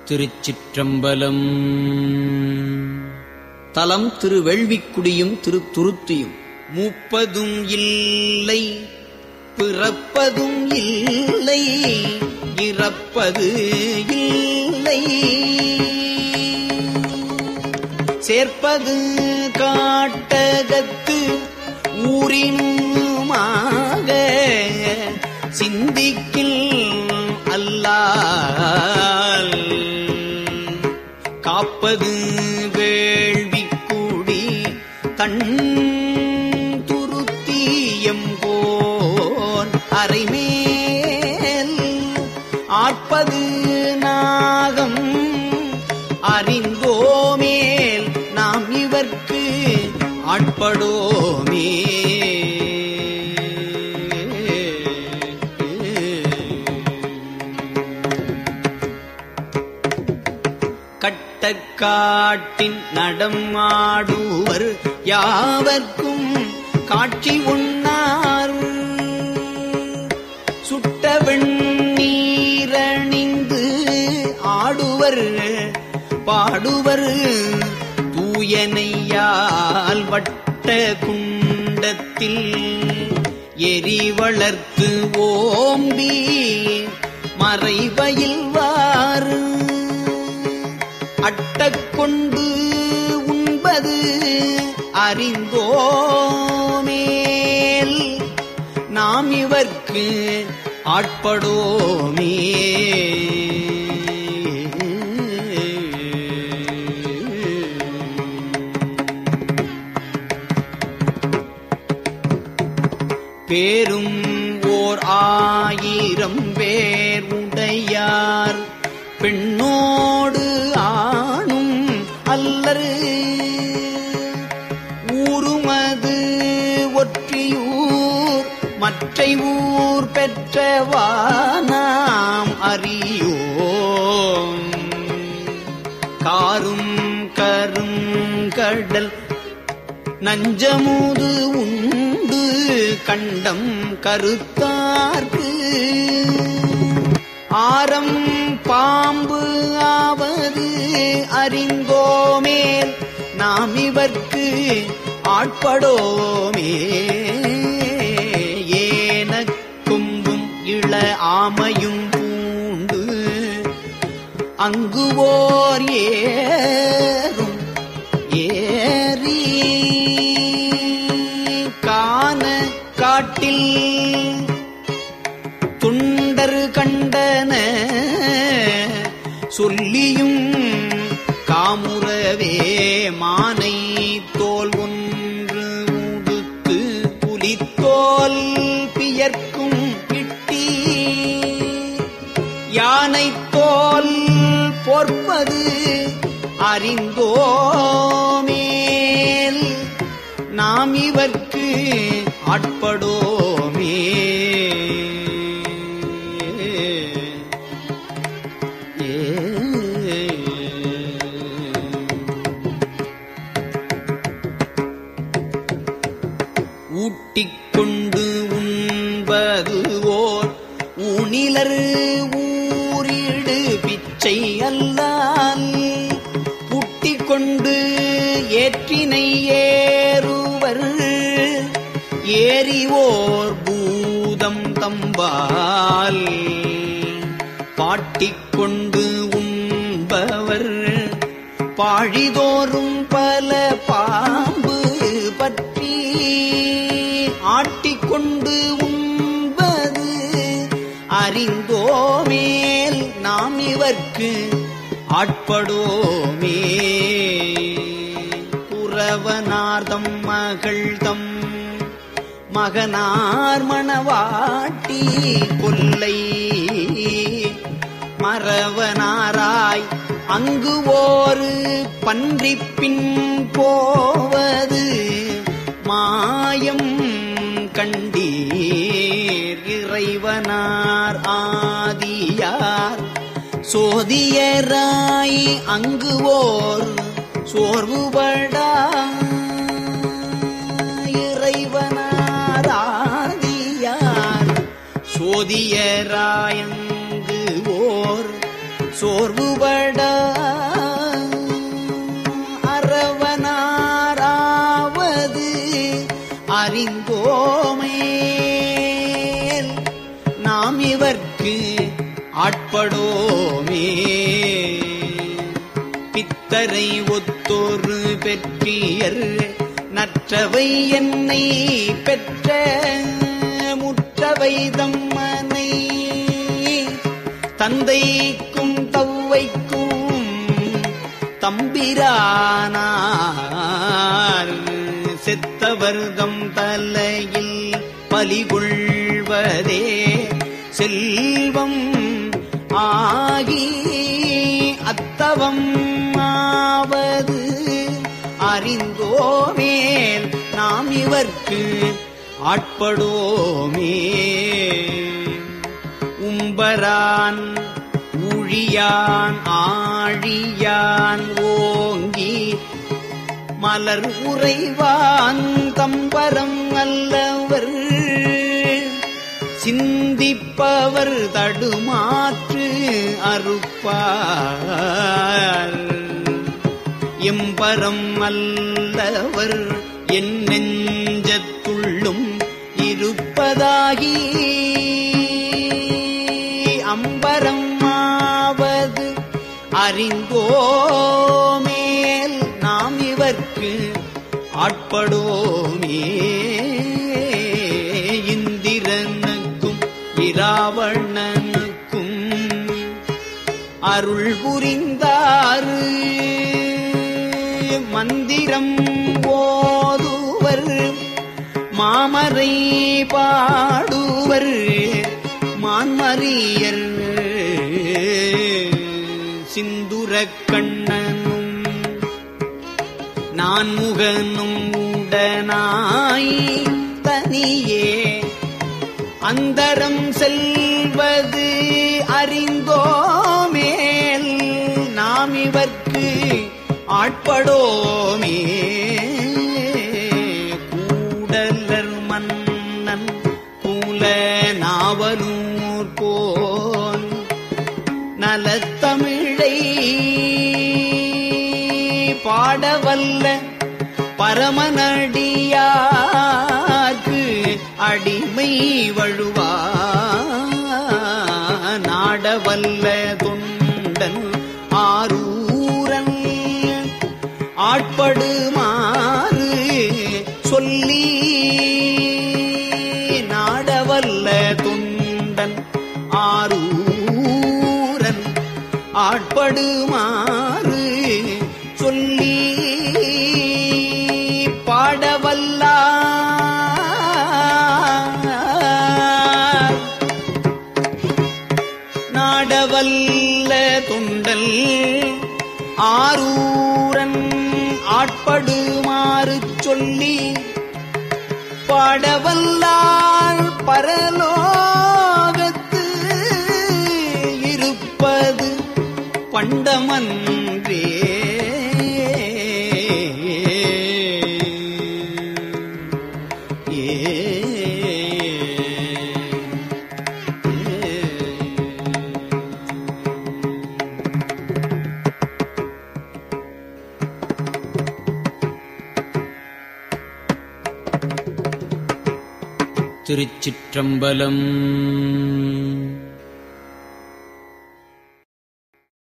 திருச்சிற்றம்பலம் தலம் திருவெள்விக்குடியும் திருத்துருத்தியும் மூப்பதும் இல்லை பிறப்பதும் இல்லை இறப்பது இல்லை சேர்ப்பது காட்டகத்து ஊரினுமாக சிந்திக்கில் அல்லால் காப்பது வேள்விக்குடி தன் துருத்தியம் போன் அரைமேல் ஆட்பது நாகம் அறிந்தோமேல் நாம் இவர்க்கு ஆட்படோமே கட்டக்காட்டின் நடமாடுவர் யாவர்க்கும் காட்சி உண்ணார் சுட்ட வெண்ணீரணிந்து ஆடுவர் பாடுவர் தூயனையால் வட்ட குண்டத்தில் எரி வளர்த்து ஓம்பி மறைவயில்வாறு அட்டக்கொண்டு உண்பது அறிந்தோமேல் நாம் இவர்க்கு ஆட்படோமே பேரும் ஓர் ஆயிரம் பேர் உடையார் பெண்ணோடு ஆணும் அல்லரு ஊருமது ஒற்றியூர் மற்றை ஊர் பெற்றவா நாம் அறியோம் காரும் கரும் கடல் நஞ்சமுது உண்டு கண்டம் கருத்தார்க்கு ஆரம் பாம்பு ஆவது அறிந்தோமேல் நாம் இவர்க்கு ஆட்படோமே ஏன கொம்பும் இள ஆமையும் பூண்டு அங்குவோர் ஏறும் ஏறி கான காட்டில் துண்டர் கண்டன சொல்லியும் காமுறவே மானை தோல் ஒன்று உடுத்து புலித்தோல் பியர்க்கும் கிட்டி யானை தோல் பொற்பது அறிந்தோமேல் நாம் இவர்க்கு ஆட்படோமே ஊட்டிக் கொண்டு உண்பது ஓர் ஊனிலர் ஊரிடு பிச்சை அல்லால் புட்டிக் கொண்டு ஏற்றினை ஏறுவர் ஏறிவோர் பூதம் தம்பால் பாட்டிக் கொண்டு உண்பவர் பாழிதோறும் பல பாம்பு பற்றி ஆட்டிக்கொண்டு உண்பது அறிந்தோமேல் நாம் இவர்க்கு ஆட்படோமே குறவனார்தம் மகள்தம் மகனார் மணவாட்டி கொல்லை மறவனாராய் அங்கு ஓரு பன்றிப்பின் போவது மாயம் கண்டீர் இறைவனார் ஆதியார் சோதியராய் அங்கு ஓர் சோர்வுபடா இறைவனார் ஆதியார் சோதியராயங்கு ஓர் சோர்வுபட இவர்க்கு ஆட்படோமே பித்தரை ஒத்தொரு பெற்றியர் நற்றவை என்னை பெற்ற முற்றவை தம்மனை தந்தைக்கும் தவ்வைக்கும் தம்பிரானார் செத்தவர்தம் தலையில் பலிகொள்வதே செல்வம் ஆகி அத்தவம் ஆவது அறிந்தோமேல் நாம் இவர்க்கு ஆட்படோமே உம்பரான் ஊழியான் ஆழியான் ஓங்கி மலர் உறைவான் தம்பரம் அல்லவர் சிந்திப்பவர் தடுமாற்று அறுப்பார் எம்பரம் அல்லவர் என் நெஞ்சத்துள்ளும் இருப்பதாகி அம்பரம் ஆவது அறிந்தோமேல் நாம் இவர்க்கு ஆட்படோமே இந்திரனுக்கும் இராவணனுக்கும் அருள் புரிந்தாரு மந்திரம் ஓதுவர் மாமரை பாடுவர் மான்மரியர் சிந்துரக் கண்ணனும் நான் முகனும் உடனாய் தனியே அந்தரம் செல்வது அறிந்தோமேல் நாம் இவர்க்கு ஆட்படோமே கூடலர் மன்னன் கூல நாவலூர் போல் நலத்தமிழை பாடவல்ல பரமனடியாக்கு அடிமை வழுவா நாடவல்ல தொண்டன் ஆரூரன் ஆட்படுமாறு சொல்லி நாடவல்ல தொண்டன் ஆரூரன் ஆட்படுமாறு சொல்லி பாடவல்லார் நாடவல்ல தொண்டல் ஆரூரன் ஆட்படுமாறு சொல்லி பாடவல்லாள் பரலோகத்து இருப்பது பண்டமன்றே ஏ திருச்சிற்றம்பலம்